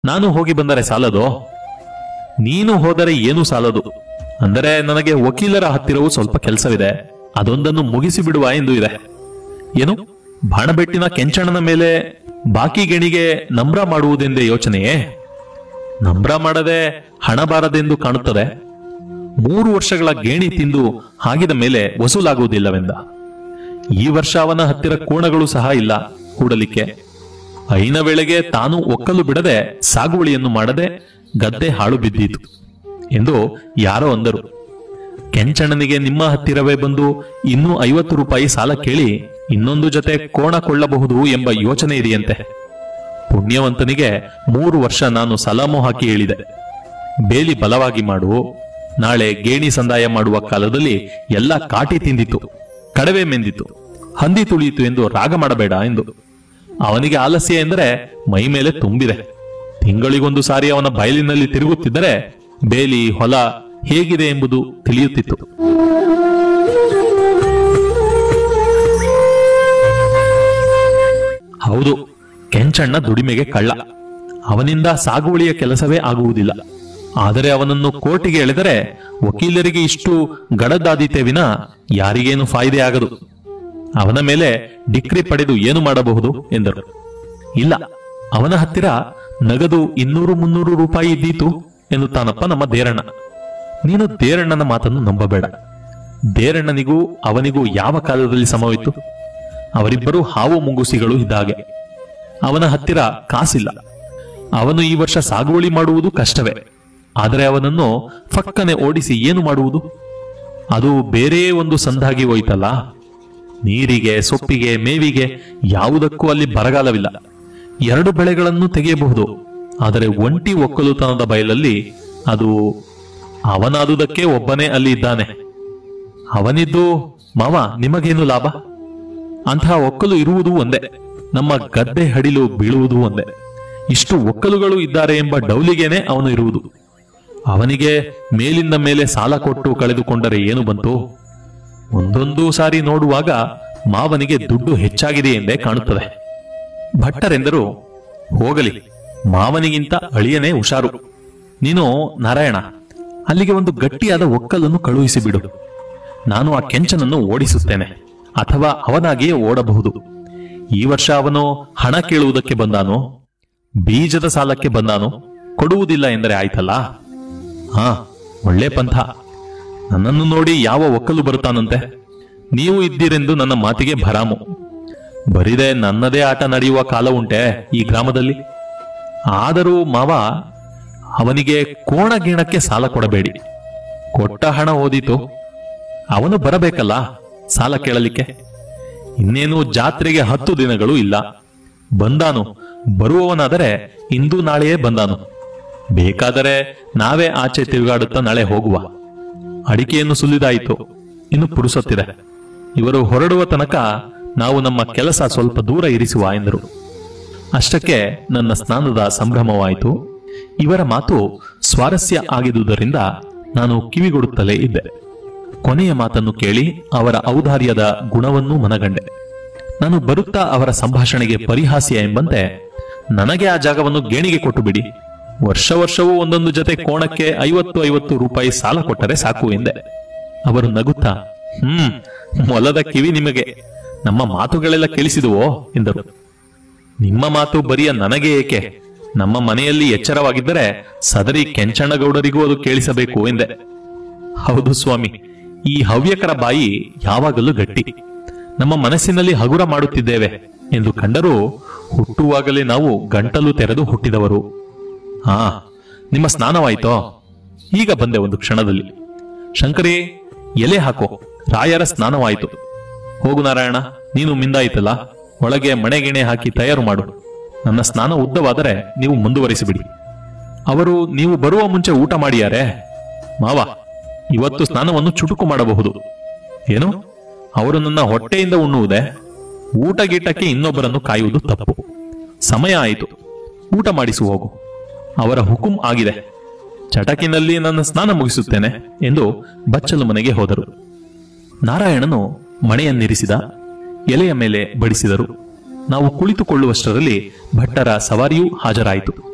ನಾನು ಹೋಗಿ ಬಂದರೆ ಸಾಲದೋ ನೀನು ಹೋದರೆ ಏನೂ ಸಾಲದು ಅಂದರೆ ನನಗೆ ವಕೀಲರ ಹತ್ತಿರವೂ ಸ್ವಲ್ಪ ಕೆಲಸವಿದೆ ಅದೊಂದನ್ನು ಮುಗಿಸಿ ಬಿಡುವ ಎಂದು ಇದೆ ಏನು ಬಾಣಬೆಟ್ಟಿನ ಕೆಂಚಣ್ಣನ ಮೇಲೆ ಬಾಕಿ ಗಣಿಗೆ ನಮ್ರ ಮಾಡುವುದೆಂದೇ ಯೋಚನೆಯೇ ನಮ್ರ ಮಾಡದೆ ಹಣ ಬಾರದೆಂದು ಕಾಣುತ್ತದೆ ಮೂರು ವರ್ಷಗಳ ಗೇಣಿ ತಿಂದು ಹಾಗಿದ ಮೇಲೆ ವಸೂಲಾಗುವುದಿಲ್ಲವೆಂದ ಈ ವರ್ಷ ಅವನ ಹತ್ತಿರ ಕೋಣಗಳು ಸಹ ಇಲ್ಲ ಕೂಡಲಿಕ್ಕೆ ಐನ ವೇಳೆಗೆ ತಾನು ಒಕ್ಕಲು ಬಿಡದೆ ಸಾಗುವಳಿಯನ್ನು ಮಾಡದೆ ಗದ್ದೆ ಹಾಳು ಬಿದ್ದೀತು ಎಂದು ಯಾರೋ ಅಂದರು ಕೆಂಚಣ್ಣನಿಗೆ ನಿಮ್ಮ ಹತ್ತಿರವೇ ಬಂದು ಇನ್ನೂ ಐವತ್ತು ರೂಪಾಯಿ ಸಾಲ ಕೇಳಿ ಇನ್ನೊಂದು ಜೊತೆ ಕೋಣ ಕೊಳ್ಳಬಹುದು ಎಂಬ ಯೋಚನೆ ಇದೆಯಂತೆ ಪುಣ್ಯವಂತನಿಗೆ ಮೂರು ವರ್ಷ ನಾನು ಸಲಾಮು ಹಾಕಿ ಹೇಳಿದೆ ಬೇಲಿ ಬಲವಾಗಿ ಮಾಡು ನಾಳೆ ಗೇಣಿ ಸಂದಾಯ ಮಾಡುವ ಕಾಲದಲ್ಲಿ ಎಲ್ಲ ಕಾಟಿ ತಿಂದಿತು ಕಡವೆ ಮೆಂದಿತು ಹಂದಿ ತುಳಿಯಿತು ಎಂದು ರಾಗ ಮಾಡಬೇಡ ಎಂದು ಅವನಿಗೆ ಆಲಸ್ಯ ಎಂದರೆ ಮೈ ಮೇಲೆ ತುಂಬಿದೆ ತಿಂಗಳಿಗೊಂದು ಸಾರಿ ಅವನ ಬಯಲಿನಲ್ಲಿ ತಿರುಗುತ್ತಿದ್ದರೆ ಬೇಲಿ ಹೊಲ ಹೇಗಿದೆ ಎಂಬುದು ತಿಳಿಯುತ್ತಿತ್ತು ಹೌದು ಕೆಂಚಣ್ಣ ದುಡಿಮೆಗೆ ಕಳ್ಳ ಅವನಿಂದ ಸಾಗುವಳಿಯ ಕೆಲಸವೇ ಆಗುವುದಿಲ್ಲ ಆದರೆ ಅವನನ್ನು ಕೋರ್ಟಿಗೆ ಎಳೆದರೆ ವಕೀಲರಿಗೆ ಇಷ್ಟು ಗಡದ್ದಾದೀತೆ ವಿನ ಯಾರಿಗೇನು ಫಾಯ್ದೆ ಆಗದು ಅವನ ಮೇಲೆ ಡಿಕ್ರಿ ಪಡೆದು ಏನು ಮಾಡಬಹುದು ಎಂದರು ಇಲ್ಲ ಅವನ ಹತ್ತಿರ ನಗದು ಇನ್ನೂರು ಮುನ್ನೂರು ರೂಪಾಯಿ ಇದ್ದೀತು ಎನ್ನುತ್ತಾನಪ್ಪ ನಮ್ಮ ದೇರಣ್ಣ ನೀನು ದೇರಣ್ಣನ ಮಾತನ್ನು ನಂಬಬೇಡ ದೇರಣ್ಣನಿಗೂ ಅವನಿಗೂ ಯಾವ ಕಾಲದಲ್ಲಿ ಸಮವಿತ್ತು ಅವರಿಬ್ಬರು ಹಾವು ಮುಂಗುಸಿಗಳು ಇದ್ದಾಗೆ ಅವನ ಹತ್ತಿರ ಕಾಸಿಲ್ಲ ಅವನು ಈ ವರ್ಷ ಸಾಗುವಳಿ ಮಾಡುವುದು ಕಷ್ಟವೇ ಆದರೆ ಅವನನ್ನು ಫಕ್ಕನೆ ಓಡಿಸಿ ಏನು ಮಾಡುವುದು ಅದು ಬೇರೆ ಒಂದು ಸಂದಾಗಿ ಹೋಯ್ತಲ್ಲ ನೀರಿಗೆ ಸೊಪ್ಪಿಗೆ ಮೇವಿಗೆ ಯಾವುದಕ್ಕೂ ಅಲ್ಲಿ ಬರಗಾಲವಿಲ್ಲ ಎರಡು ಬೆಳೆಗಳನ್ನು ತೆಗೆಯಬಹುದು ಆದರೆ ಒಂಟಿ ಒಕ್ಕಲುತನದ ಬಯಲಲ್ಲಿ ಅದು ಅವನಾದುದಕ್ಕೆ ಒಬ್ಬನೇ ಅಲ್ಲಿ ಇದ್ದಾನೆ ಅವನಿದ್ದು ಮಾವ ನಿಮಗೇನು ಲಾಭ ಅಂತಹ ಒಕ್ಕಲು ಇರುವುದು ಒಂದೇ ನಮ್ಮ ಗದ್ದೆ ಹಡಿಲು ಬೀಳುವುದು ಒಂದೇ ಇಷ್ಟು ಒಕ್ಕಲುಗಳು ಇದ್ದಾರೆ ಎಂಬ ಡೌಲಿಗೇನೆ ಅವನು ಇರುವುದು ಅವನಿಗೆ ಮೇಲಿಂದ ಮೇಲೆ ಸಾಲ ಕೊಟ್ಟು ಕಳೆದುಕೊಂಡರೆ ಏನು ಬಂತು ಒಂದೊಂದು ಸಾರಿ ನೋಡುವಾಗ ಮಾವನಿಗೆ ದುಡ್ಡು ಹೆಚ್ಚಾಗಿದೆ ಎಂದೇ ಕಾಣುತ್ತದೆ ಭಟ್ಟರೆಂದರು ಹೋಗಲಿ ಮಾವನಿಗಿಂತ ಅಳಿಯನೇ ಹುಷಾರು ನೀನು ನಾರಾಯಣ ಅಲ್ಲಿಗೆ ಒಂದು ಗಟ್ಟಿಯಾದ ಒಕ್ಕಲನ್ನು ಕಳುಹಿಸಿ ಬಿಡು ನಾನು ಆ ಕೆಂಚನನ್ನು ಓಡಿಸುತ್ತೇನೆ ಅಥವಾ ಅವನಾಗಿಯೇ ಓಡಬಹುದು ಈ ವರ್ಷ ಅವನು ಹಣ ಕೇಳುವುದಕ್ಕೆ ಬಂದಾನು ಬೀಜದ ಸಾಲಕ್ಕೆ ಬಂದಾನು ಕೊಡುವುದಿಲ್ಲ ಎಂದರೆ ಆಯ್ತಲ್ಲ ಹಾ ಒಳ್ಳೆ ಪಂಥ ನನ್ನನ್ನು ನೋಡಿ ಯಾವ ಒಕ್ಕಲು ಬರುತ್ತಾನಂತೆ ನೀವು ಇದ್ದೀರೆಂದು ನನ್ನ ಮಾತಿಗೆ ಭರಾಮು ಬರಿದೆ ನನ್ನದೇ ಆಟ ನಡೆಯುವ ಕಾಲ ಉಂಟೆ ಈ ಗ್ರಾಮದಲ್ಲಿ ಆದರೂ ಮಾವ ಅವನಿಗೆ ಕೋಣ ಗೀಣಕ್ಕೆ ಸಾಲ ಕೊಡಬೇಡಿ ಕೊಟ್ಟ ಹಣ ಓದಿತು ಅವನು ಬರಬೇಕಲ್ಲ ಸಾಲ ಕೇಳಲಿಕ್ಕೆ ಇನ್ನೇನು ಜಾತ್ರೆಗೆ ಹತ್ತು ದಿನಗಳು ಇಲ್ಲ ಬಂದಾನು ಬರುವವನಾದರೆ ಇಂದು ನಾಳೆಯೇ ಬಂದಾನು ಬೇಕಾದರೆ ನಾವೇ ಆಚೆ ತಿರುಗಾಡುತ್ತಾ ನಾಳೆ ಹೋಗುವ ಅಡಿಕೆಯನ್ನು ಸುಲಿದಾಯಿತು ಇನ್ನು ಪುರುಸೊತ್ತಿದೆ ಇವರು ಹೊರಡುವ ತನಕ ನಾವು ನಮ್ಮ ಕೆಲಸ ಸ್ವಲ್ಪ ದೂರ ಇರಿಸುವ ಎಂದರು ಅಷ್ಟಕ್ಕೆ ನನ್ನ ಸ್ನಾನದ ಸಂಭ್ರಮವಾಯಿತು ಇವರ ಮಾತು ಸ್ವಾರಸ್ಯ ಆಗಿದುದರಿಂದ ನಾನು ಕಿವಿಗೊಡುತ್ತಲೇ ಇದ್ದೆ ಕೊನೆಯ ಮಾತನ್ನು ಕೇಳಿ ಅವರ ಔದಾರ್ಯದ ಗುಣವನ್ನೂ ಮನಗಂಡೆ ನಾನು ಬರುತ್ತಾ ಅವರ ಸಂಭಾಷಣೆಗೆ ಪರಿಹಾಸ್ಯ ಎಂಬಂತೆ ನನಗೆ ಆ ಜಾಗವನ್ನು ಗೇಣಿಗೆ ಕೊಟ್ಟು ಬಿಡಿ ವರ್ಷ ವರ್ಷವೂ ಒಂದೊಂದು ಜೊತೆ ಕೋಣಕ್ಕೆ ಐವತ್ತು ಐವತ್ತು ರೂಪಾಯಿ ಸಾಲ ಕೊಟ್ಟರೆ ಸಾಕು ಎಂದೆ ಅವರು ನಗುತ್ತಾ ಹ್ಮ್ ಮೊಲದ ಕಿವಿ ನಿಮಗೆ ನಮ್ಮ ಮಾತುಗಳೆಲ್ಲ ಕೇಳಿಸಿದುವೋ ಎಂದರು ನಿಮ್ಮ ಮಾತು ಬರಿಯ ನನಗೆ ಏಕೆ ನಮ್ಮ ಮನೆಯಲ್ಲಿ ಎಚ್ಚರವಾಗಿದ್ದರೆ ಸದರಿ ಕೆಂಚಣ್ಣಗೌಡರಿಗೂ ಅದು ಕೇಳಿಸಬೇಕು ಎಂದೆ ಹೌದು ಸ್ವಾಮಿ ಈ ಹವ್ಯಕರ ಬಾಯಿ ಯಾವಾಗಲೂ ಗಟ್ಟಿ ನಮ್ಮ ಮನಸ್ಸಿನಲ್ಲಿ ಹಗುರ ಮಾಡುತ್ತಿದ್ದೇವೆ ಎಂದು ಕಂಡರೂ ಹುಟ್ಟುವಾಗಲೇ ನಾವು ಗಂಟಲು ತೆರೆದು ಹುಟ್ಟಿದವರು ಹಾ ನಿಮ್ಮ ಸ್ನಾನವಾಯ್ತೋ ಈಗ ಬಂದೆ ಒಂದು ಕ್ಷಣದಲ್ಲಿ ಶಂಕರಿ ಎಲೆ ಹಾಕೋ ರಾಯರ ಸ್ನಾನವಾಯಿತು ಹೋಗು ನಾರಾಯಣ ನೀನು ಮಿಂದಾಯಿತಲ್ಲ ಒಳಗೆ ಮಣೆಗಿಣೆ ಹಾಕಿ ತಯಾರು ಮಾಡು ನನ್ನ ಸ್ನಾನ ಉದ್ದವಾದರೆ ನೀವು ಮುಂದುವರಿಸಿಬಿಡಿ ಅವರು ನೀವು ಬರುವ ಮುಂಚೆ ಊಟ ಮಾಡಿಯಾರೆ ಮಾವ ಇವತ್ತು ಸ್ನಾನವನ್ನು ಚುಟುಕು ಮಾಡಬಹುದು ಏನು ಅವರು ನನ್ನ ಹೊಟ್ಟೆಯಿಂದ ಉಣ್ಣುವುದೇ ಊಟ ಗೀಟಕ್ಕೆ ಇನ್ನೊಬ್ಬರನ್ನು ಕಾಯುವುದು ತಪ್ಪು ಸಮಯ ಆಯಿತು ಊಟ ಮಾಡಿಸು ಹೋಗು ಅವರ ಹುಕುಂ ಆಗಿದೆ ಚಟಕಿನಲ್ಲಿ ನನ್ನ ಸ್ನಾನ ಮುಗಿಸುತ್ತೇನೆ ಎಂದು ಬಚ್ಚಲು ಮನೆಗೆ ಹೋದರು ನಾರಾಯಣನು ಮಣೆಯನ್ನಿರಿಸಿದ ಎಲೆಯ ಮೇಲೆ ಬಡಿಸಿದರು ನಾವು ಕುಳಿತುಕೊಳ್ಳುವಷ್ಟರಲ್ಲಿ ಭಟ್ಟರ ಸವಾರಿಯೂ ಹಾಜರಾಯಿತು